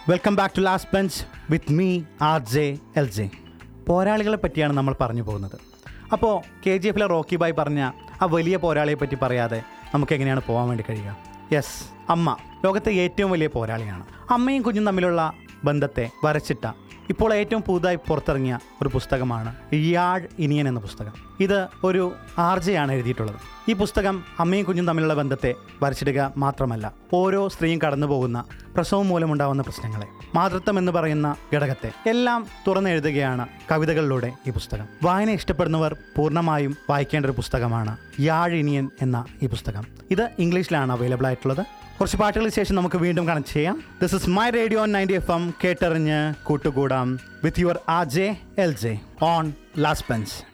welcome back to last bench with me R J L J പോരാളികളെ പറ്റിയാണ് നമ്മൾ പറഞ്ഞു പോകുന്നത് അപ്പോൾ കെ ജി എഫിലെ റോക്കി ബായ് പറഞ്ഞ ആ വലിയ പോരാളിയെ പറ്റി പറയാതെ നമുക്ക് എങ്ങനെയാണ് പോകാൻ വേണ്ടി കഴിയുക യെസ് അമ്മ ലോകത്തെ ഏറ്റവും വലിയ പോരാളിയാണ് അമ്മയും കുഞ്ഞും തമ്മിലുള്ള ബന്ധത്തെ വരച്ചിട്ട ഇപ്പോൾ ഏറ്റവും പുതുതായി പുറത്തിറങ്ങിയ ഒരു പുസ്തകമാണ് ഇയാഴ് ഇനിയൻ എന്ന പുസ്തകം ഇത് ഒരു ആർജയാണ് എഴുതിയിട്ടുള്ളത് ഈ പുസ്തകം അമ്മയും കുഞ്ഞും തമ്മിലുള്ള ബന്ധത്തെ വരച്ചിടുക മാത്രമല്ല ഓരോ സ്ത്രീയും കടന്നു പോകുന്ന പ്രസവം മൂലമുണ്ടാകുന്ന പ്രശ്നങ്ങളെ മാതൃത്വം എന്ന് പറയുന്ന ഘടകത്തെ എല്ലാം തുറന്നെഴുതുകയാണ് കവിതകളിലൂടെ ഈ പുസ്തകം വായന ഇഷ്ടപ്പെടുന്നവർ പൂർണ്ണമായും വായിക്കേണ്ട ഒരു പുസ്തകമാണ് യാഴിനിയൻ എന്ന ഈ പുസ്തകം ഇത് ഇംഗ്ലീഷിലാണ് അവൈലബിൾ ആയിട്ടുള്ളത് കുറച്ച് പാട്ടുകൾക്ക് ശേഷം നമുക്ക് വീണ്ടും കണക്ട് ചെയ്യാം this is my radio ninety F M കേട്ടറിഞ്ഞ് കൂട്ടുകൂടാം with your R J L J on last bench